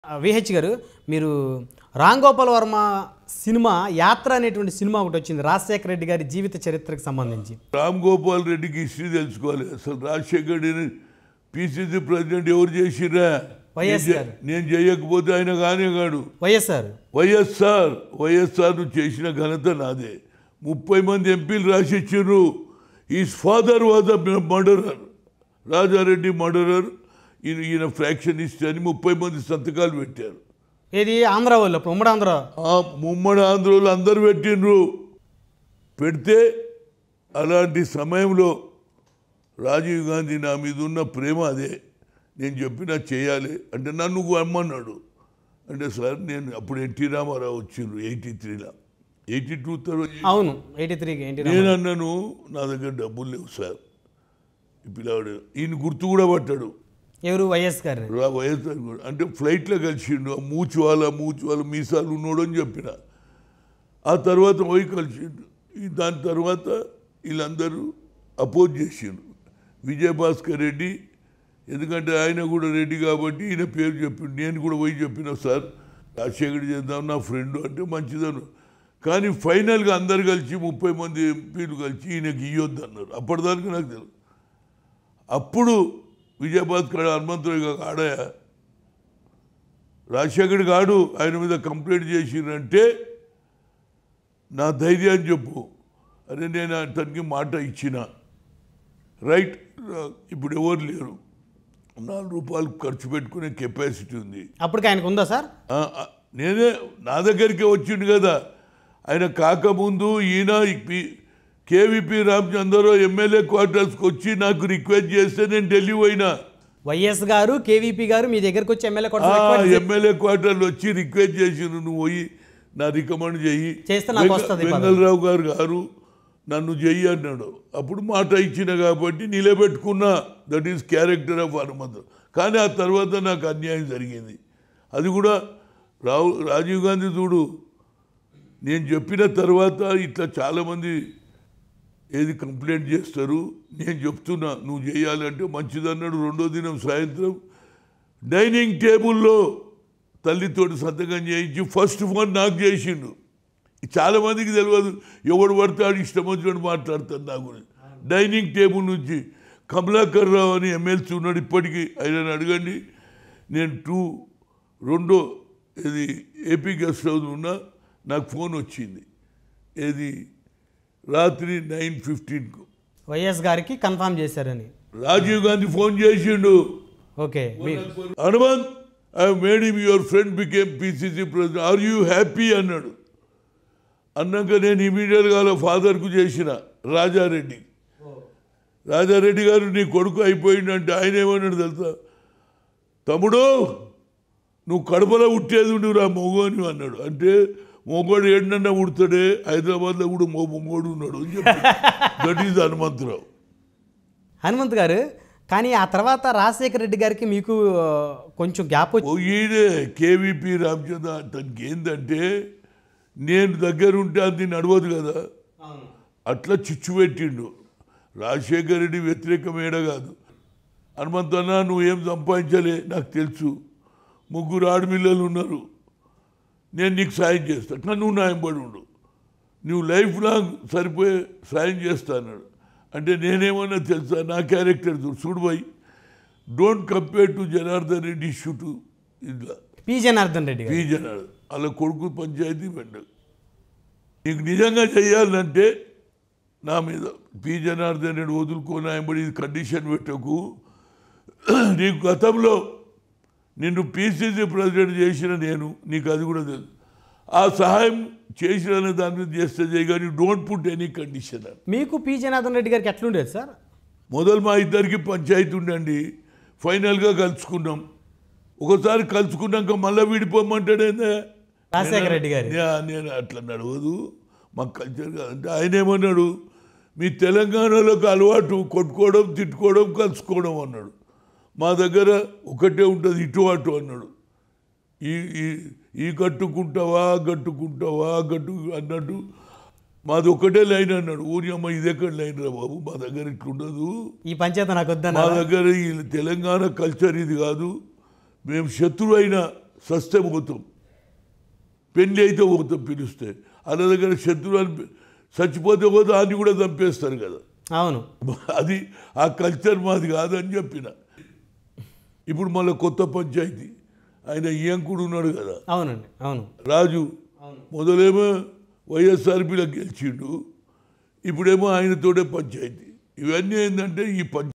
VH గారు మీరు Ram Gopal Varma cinema యాత్ర అనేటువంటి సినిమా ఒకటి వచ్చింది రాజశేఖర రెడ్డి గారి జీవిత చరిత్రకు సంబంధించి రామ్ గోపాల్ రెడ్డికి హిస్టరీ తెలుసుకోవాలి అసలు రాజశేఖర్ రెడ్డిని పిసిసి ప్రెసిడెంట్ ఎవరు చేసిరా వైఎస్ నేను గారు. చే- నేను చేయకపోతే ఆయన కానే కాడు వైఎస్ఆర్ వైఎస్ఆర్ వైఎస్ఆర్ ను చేసిన ఘనత నాదే ముప్పై మంది ఎంపీలు రాసిచ్చారు is father was a murderer Raja Reddy murderer ఈయన ఈయన ఫ్రాక్షనిస్ట్ అని ముప్పై మంది సంతకాలు పెట్టారు ఏది ఆంధ్ర వాళ్ళు అప్పుడు ఉమ్మడి ఆంధ్ర ఆ ముమ్మడి ఆంధ్రోలు అందరు పెట్టిండ్రు పెడితే అలాంటి సమయంలో రాజీవ్ గాంధీ నా మీద ఉన్న ప్రేమ అదే నేను చెప్పినా చేయాలి అంటే నన్ను అమ్మన్నాడు అంటే సార్ నేను అప్పుడు ఎన్టీ రామారావు వచ్చిండ్రు ఎయిటీ త్రీలో ఎయిటీ టూ తర్వాత అవును ఎయిటీ త్రీకి ఎయిటీ నేను అన్నాను నా దగ్గర డబ్బులు లేవు సార్ ఈ పిల్లవాడు ఈయన గుర్తు కూడా పట్టాడు ఎవరు వైఎస్ గారు రా వైఎస్ఆర్ కూడా అంటే ఫ్లైట్లో కలిసిండు ఆ మూచువాల మూచువాల మీసాలు ఉన్నాడు అని చెప్పిన ఆ తర్వాత పోయి కలిసిండు ఈ దాని తర్వాత వీళ్ళందరూ అపోజ్ చేసిండు విజయభాస్కర్ రెడ్డి ఎందుకంటే ఆయన కూడా రెడ్డి కాబట్టి ఈయన పేరు చెప్పిండు నేను కూడా పోయి చెప్పిన సార్ రాజశేఖర్ చేద్దాం నా ఫ్రెండ్ అంటే మంచిదను కానీ ఫైనల్గా అందరు కలిసి ముప్పై మంది ఎంపీలు కలిసి ఈయనకి ఇవ్వద్దు అన్నారు అప్పటిదానికి నాకు తెలుసు అప్పుడు విజయభాస్కర్ హనుమంతుడు ఆడయ రాజశేఖర్ గాడు ఆయన మీద కంప్లైంట్ చేసిందంటే నా ధైర్యాన్ని చెప్పు అరే నేను అతనికి మాట ఇచ్చిన రైట్ ఇప్పుడు ఎవరు లేరు నాలుగు రూపాయలు ఖర్చు పెట్టుకునే కెపాసిటీ ఉంది అప్పటికి ఆయనకు ఉందా సార్ ఆ, ఆ, నేనే నా దగ్గరికే వచ్చిండు కదా ఆయన కాకముందు ఈయన కేవీపీ రామచంద్రరావు ఎమ్మెల్యే క్వార్టర్స్కి వచ్చి నాకు రిక్వెస్ట్ చేస్తే నేను ఢిల్లీ పోయినా వైఎస్ గారు కేవీపీ గారు మీ దగ్గరకు వచ్చి ఎమ్మెల్యే ఆ, కొట్ట ఎమ్మెల్యే క్వార్టర్లు వచ్చి రిక్వెస్ట్ చేసిండు నువ్వు పోయి నా రికమెండ్ చెయ్యి చేస్తే నాకు వెంక- వస్తది పదవి. వెంగళరావు గారు గారు నన్ను చెయ్యి అన్నాడు అప్పుడు మాట ఇచ్చిన కాబట్టి నిలబెట్టుకున్నా that is character of Hanumanthu కానీ ఆ తర్వాత నాకు అన్యాయం జరిగింది అది కూడా రావు రాజీవ్ గాంధీ చూడు నేను చెప్పిన తర్వాత ఇట్లా చాలామంది ఏది కంప్లైంట్ చేస్తారు నేను చెప్తున్నా నువ్వు చేయాలంటే మంచిదన్నాడు రెండో దినం సాయంత్రం డైనింగ్ టేబుల్లో తల్లితోటి సంతకం చేయించి ఫస్ట్ ఫోన్ నాకు చేసిండు చాలా మందికి తెలియదు ఎవడు పడతాడు ఇష్టం వచ్చినట్టు మాట్లాడతాడు నా గురించి డైనింగ్ టేబుల్ నుంచి కమలాకర్ రావు అని ఎమ్మెల్సీ ఉన్నాడు ఇప్పటికీ ఆయన అడగండి నేను టూ రెండో ఇది ఏపీ గెస్ట్ హౌస్ ఉన్నా నాకు ఫోన్ వచ్చింది ఏది రాత్రి నైన్ ఫిఫ్టీన్కు వైఎస్ గారికి కన్ఫర్మ్ చేశారని రాజీవ్ గాంధీ ఫోన్ చేసిండు okay me Hanumanth I made him your friend became PCC president are you happy అన్నాడు అన్నాక నేను ఇమీడియట్గా వాళ్ళ ఫాదర్కు చేసిన రాజారెడ్డి రాజారెడ్డి గారు నీ కొడుకు అయిపోయిందంటే ఆయన ఏమన్నాడు తెలుసా తమ్ముడు నువ్వు కడపలో ఉట్టేది నువ్వు రా మొగోని అన్నాడు అంటే మొగోడు ఏంటన్నా ఉడతాడే హైదరాబాద్లో కూడా మో మొగోడు ఉన్నాడు అని చెప్పి దట్ ఈజ్ హనుమంతరావు హనుమంత్ గారు కానీ ఆ తర్వాత రాజశేఖర రెడ్డి గారికి మీకు ఆ, కొంచెం గ్యాప్ వచ్చి ఓ ఈయనే కేవీపీ రామచంద్ర తనకి ఏంటంటే నేను దగ్గర ఉంటే అది నడవదు కదా అట్లా చిచ్చు పెట్టిండు రాజశేఖర రెడ్డి వ్యతిరేకమేడ కాదు హనుమంతన్న నువ్వేం సంపాదించలే నాకు తెలుసు ముగ్గురు ఆడపిల్లలు ఉన్నారు నేను నీకు సాయం చేస్తాను కానీ నువ్వు నాయంబడి ఉండు నువ్వు లైఫ్ లాంగ్ సరిపోయే సాయం చేస్తా అన్నాడు అంటే నేనేమన్నా తెలుసా నా క్యారెక్టర్ చూడు చూడు పోయి don't compare to Janardhan Reddy issue to ఇట్లా పి జనార్దన్ రెడ్డి గారు పీ జనార్దన్ వాళ్ళ కొడుకు పంచాయతీ వెండ నీకు నిజంగా చేయాలంటే నా మీద పి జనార్దన్ రెడ్డి వదులుకోనాయబడి ఇది కండిషన్ పెట్టకు నీకు గతంలో నిన్ను పీసీసీ ప్రెసిడెంట్ చేసిన నేను నీకు అది కూడా తెలుసు ఆ సహాయం చేసిన దాని మీద చేస్తే చేయ కానీ డోంట్ పుట్ ఎనీ కండిషన్ అని మీకు పి జనార్దన్ రెడ్డి గారికి ఎట్లుండేది సార్ మొదలు మా ఇద్దరికి పంచాయతీ ఉండండి ఫైనల్గా కలుసుకున్నాం ఒకసారి కలుసుకున్నాక మళ్ళీ విడిపోమంటాడేందా రాజశేఖర రెడ్డి గారు నే- నేను అట్లా నడవదు మా కల్చర్ కాదు అంటే ఆయన ఏమన్నాడు మీ తెలంగాణలోకి అలవాటు కొట్టుకోవడం తిట్టుకోవడం కలుసుకోవడం అన్నాడు మా దగ్గర ఒకటే ఉంటుంది ఇటు అటు అన్నాడు ఈ ఈ ఈ కట్టుకుంటావా గట్టుకుంటావా గట్టు అన్నట్టు మాది ఒకటే లైన్ అన్నాడు ఊరి అమ్మ ఇది ఎక్కడ లైన్ రా బాబు మా దగ్గర ఇట్లుండదు ఈ పంచాయతీ నాకు మా వద్దన్న దగ్గర ఈ తెలంగాణ కల్చర్ ఇది కాదు మేము శత్రువు అయినా సస్తే పోతాం పెళ్ళి అయితే పోతాం పిలిస్తే అన్న దగ్గర శత్రువు అని పి- చచ్చిపోతే పోతే అన్ని కూడా చంపేస్తారు కదా అవును అది ఆ కల్చర్ మాది కాదని చెప్పిన ఇప్పుడు మళ్ళీ కొత్త పంచాయతీ ఆయన ఇయంకుడు ఉన్నాడు కదా అవునండి అవును రాజు మొదలేమో వైఎస్ఆర్పీలో గెలిచిండు ఇప్పుడేమో ఆయనతోటే పంచాయతీ ఇవన్నీ ఏంటంటే ఈ పంచాయతీ